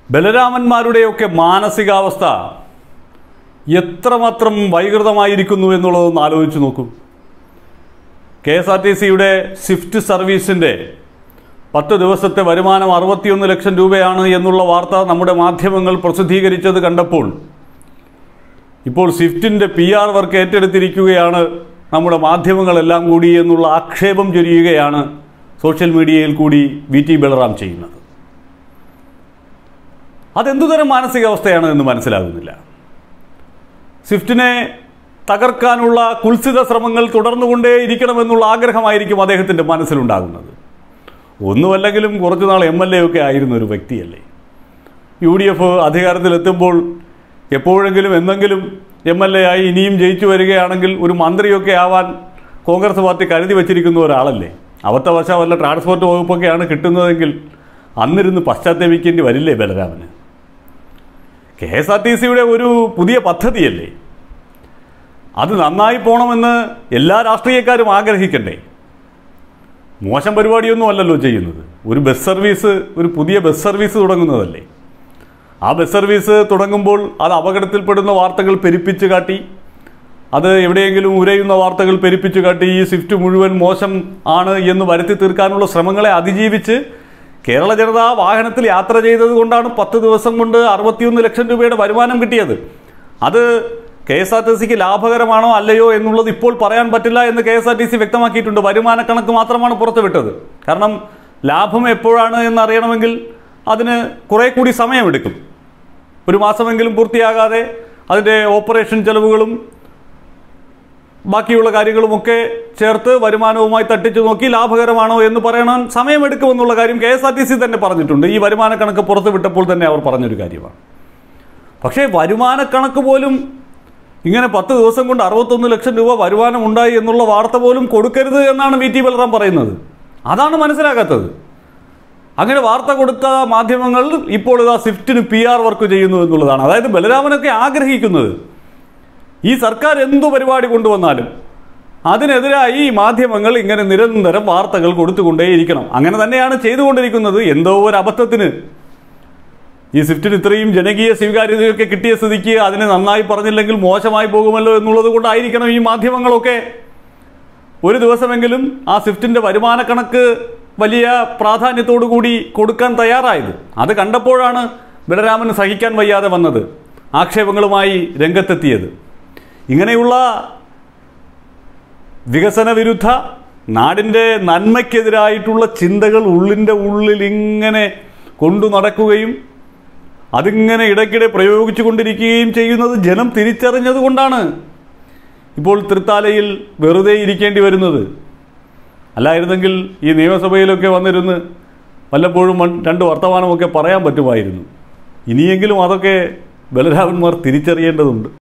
ബലരാമന്മാരുടെയൊക്കെ മാനസികാവസ്ഥ എത്രമാത്രം വൈകൃതമായിരിക്കുന്നു എന്നുള്ളതൊന്ന് ആലോചിച്ച് നോക്കൂ കെ എസ് ആർ ടി സിയുടെ സ്വിഫ്റ്റ് സർവീസിൻ്റെ പത്ത് ദിവസത്തെ വരുമാനം അറുപത്തിയൊന്ന് ലക്ഷം രൂപയാണ് എന്നുള്ള വാർത്ത നമ്മുടെ മാധ്യമങ്ങൾ പ്രസിദ്ധീകരിച്ചത് കണ്ടപ്പോൾ ഇപ്പോൾ സ്വിഫ്റ്റിൻ്റെ പി ആർ വർക്ക് ഏറ്റെടുത്തിരിക്കുകയാണ് നമ്മുടെ മാധ്യമങ്ങളെല്ലാം കൂടി എന്നുള്ള ആക്ഷേപം ചൊരിയുകയാണ് സോഷ്യൽ മീഡിയയിൽ കൂടി വി ടി ബലറാം ചെയ്യുന്നത് അതെന്തുതരം മാനസികാവസ്ഥയാണ് എന്ന് മനസ്സിലാകുന്നില്ല സ്വിഫ്റ്റിനെ തകർക്കാനുള്ള കുൽസിത ശ്രമങ്ങൾ തുടർന്നുകൊണ്ടേയിരിക്കണമെന്നുള്ള ആഗ്രഹമായിരിക്കും അദ്ദേഹത്തിൻ്റെ മനസ്സിലുണ്ടാകുന്നത് ഒന്നുമല്ലെങ്കിലും കുറച്ചു നാൾ എം എൽ എ ഒക്കെ ആയിരുന്ന ഒരു വ്യക്തിയല്ലേ യു ഡി എഫ് അധികാരത്തിലെത്തുമ്പോൾ എപ്പോഴെങ്കിലും എന്തെങ്കിലും എം എൽ എ ആയി ഇനിയും ജയിച്ചു വരികയാണെങ്കിൽ ഒരു മന്ത്രിയൊക്കെ ആവാൻ കോൺഗ്രസ് പാർട്ടി കരുതി വച്ചിരിക്കുന്ന ഒരാളല്ലേ അബദ്ധവശ വല്ല ട്രാൻസ്പോർട്ട് വകുപ്പൊക്കെയാണ് കിട്ടുന്നതെങ്കിൽ അന്നിരുന്ന് പശ്ചാത്തപിക്കേണ്ടി വരില്ലേ ബലരാമന് കെ എസ് ആർ ടി സിയുടെ ഒരു പുതിയ പദ്ധതിയല്ലേ അത് നന്നായി പോകണമെന്ന് എല്ലാ രാഷ്ട്രീയക്കാരും ആഗ്രഹിക്കണ്ടേ മോശം പരിപാടിയൊന്നും അല്ലല്ലോ ചെയ്യുന്നത് ഒരു ബസ് സർവീസ് ഒരു പുതിയ ബസ് സർവീസ് തുടങ്ങുന്നതല്ലേ ആ ബസ് സർവീസ് തുടങ്ങുമ്പോൾ അത് അപകടത്തിൽപ്പെടുന്ന വാർത്തകൾ പെരുപ്പിച്ച് കാട്ടി അത് എവിടെയെങ്കിലും ഉരയുന്ന വാർത്തകൾ പെരുപ്പിച്ച് കാട്ടി ഈ സ്വിഫ്റ്റ് മുഴുവൻ മോശം ആണ് എന്ന് വരുത്തി തീർക്കാനുള്ള ശ്രമങ്ങളെ അതിജീവിച്ച് കേരള ജനത ആ വാഹനത്തിൽ യാത്ര ചെയ്തത് കൊണ്ടാണ് പത്ത് ദിവസം കൊണ്ട് അറുപത്തിയൊന്ന് ലക്ഷം രൂപയുടെ വരുമാനം കിട്ടിയത് അത് കെ എസ് ആർ ടി സിക്ക് ലാഭകരമാണോ അല്ലയോ എന്നുള്ളത് ഇപ്പോൾ പറയാൻ പറ്റില്ല എന്ന് K S R T C വ്യക്തമാക്കിയിട്ടുണ്ട് വരുമാന കണക്ക് മാത്രമാണ് പുറത്തുവിട്ടത് കാരണം ലാഭം എപ്പോഴാണ് എന്ന് അറിയണമെങ്കിൽ അതിന് കുറേ കൂടി സമയമെടുക്കും ഒരു മാസമെങ്കിലും പൂർത്തിയാകാതെ അതിൻ്റെ ഓപ്പറേഷൻ ചെലവുകളും ബാക്കിയുള്ള കാര്യങ്ങളുമൊക്കെ ചേർത്ത് വരുമാനവുമായി തട്ടിച്ചു നോക്കി ലാഭകരമാണോ എന്ന് പറയണം സമയമെടുക്കുമെന്നുള്ള കാര്യം K S R T C തന്നെ പറഞ്ഞിട്ടുണ്ട് ഈ വരുമാന കണക്ക് പുറത്ത് വിട്ടപ്പോൾ തന്നെ അവർ പറഞ്ഞൊരു കാര്യമാണ് പക്ഷേ വരുമാന കണക്ക് പോലും ഇങ്ങനെ പത്ത് ദിവസം കൊണ്ട് അറുപത്തൊന്ന് ലക്ഷം രൂപ വരുമാനം ഉണ്ടായി എന്നുള്ള വാർത്ത പോലും കൊടുക്കരുത് എന്നാണ് വി ടി ബലറാം പറയുന്നത് അതാണ് മനസ്സിലാകാത്തത് അങ്ങനെ വാർത്ത കൊടുത്ത മാധ്യമങ്ങൾ ഇപ്പോൾ ഇതാ സ്വിഫ്റ്റിന് പി ആർ വർക്ക് ചെയ്യുന്നു എന്നുള്ളതാണ് അതായത് ബലരാമനൊക്കെ ആഗ്രഹിക്കുന്നത് ഈ സർക്കാർ എന്തു പരിപാടി കൊണ്ടുവന്നാലും അതിനെതിരായി ഈ മാധ്യമങ്ങൾ ഇങ്ങനെ നിരന്തരം വാർത്തകൾ കൊടുത്തുകൊണ്ടേയിരിക്കണം അങ്ങനെ തന്നെയാണ് ചെയ്തുകൊണ്ടിരിക്കുന്നത് എന്തോ ഒരു അബദ്ധത്തിന് ഈ സ്വിഫ്റ്റിന് ഇത്രയും ജനകീയ സ്വീകാര്യതയൊക്കെ കിട്ടിയ സ്ഥിതിക്ക് അതിനെ നന്നായി പറഞ്ഞില്ലെങ്കിൽ മോശമായി പോകുമല്ലോ എന്നുള്ളത് കൊണ്ടായിരിക്കണം ഈ മാധ്യമങ്ങളൊക്കെ ഒരു ദിവസമെങ്കിലും ആ സ്വിഫ്റ്റിൻ്റെ വരുമാന കണക്ക് വലിയ പ്രാധാന്യത്തോടു കൂടി കൊടുക്കാൻ തയ്യാറായത് അത് കണ്ടപ്പോഴാണ് ബലരാമന് സഹിക്കാൻ വയ്യാതെ വന്നത് ആക്ഷേപങ്ങളുമായി രംഗത്തെത്തിയത് ഇങ്ങനെയുള്ള വികസന വിരുദ്ധ നാടിൻ്റെ നന്മയ്ക്കെതിരായിട്ടുള്ള ചിന്തകൾ ഉള്ളിൻ്റെ ഉള്ളിൽ ഇങ്ങനെ കൊണ്ടു നടക്കുകയും അതിങ്ങനെ ഇടയ്ക്കിടെ പ്രയോഗിച്ചു കൊണ്ടിരിക്കുകയും ചെയ്യുന്നത് ജനം തിരിച്ചറിഞ്ഞത് കൊണ്ടാണ് ഇപ്പോൾ തൃത്താലയിൽ വെറുതെ ഇരിക്കേണ്ടി വരുന്നത് അല്ലായിരുന്നെങ്കിൽ ഈ നിയമസഭയിലൊക്കെ വന്നിരുന്ന് വല്ലപ്പോഴും വൺ- രണ്ട് വർത്തമാനമൊക്കെ പറയാൻ പറ്റുമായിരുന്നു ഇനിയെങ്കിലും അതൊക്കെ ബലരാമന്മാർ തിരിച്ചറിയേണ്ടതുണ്ട്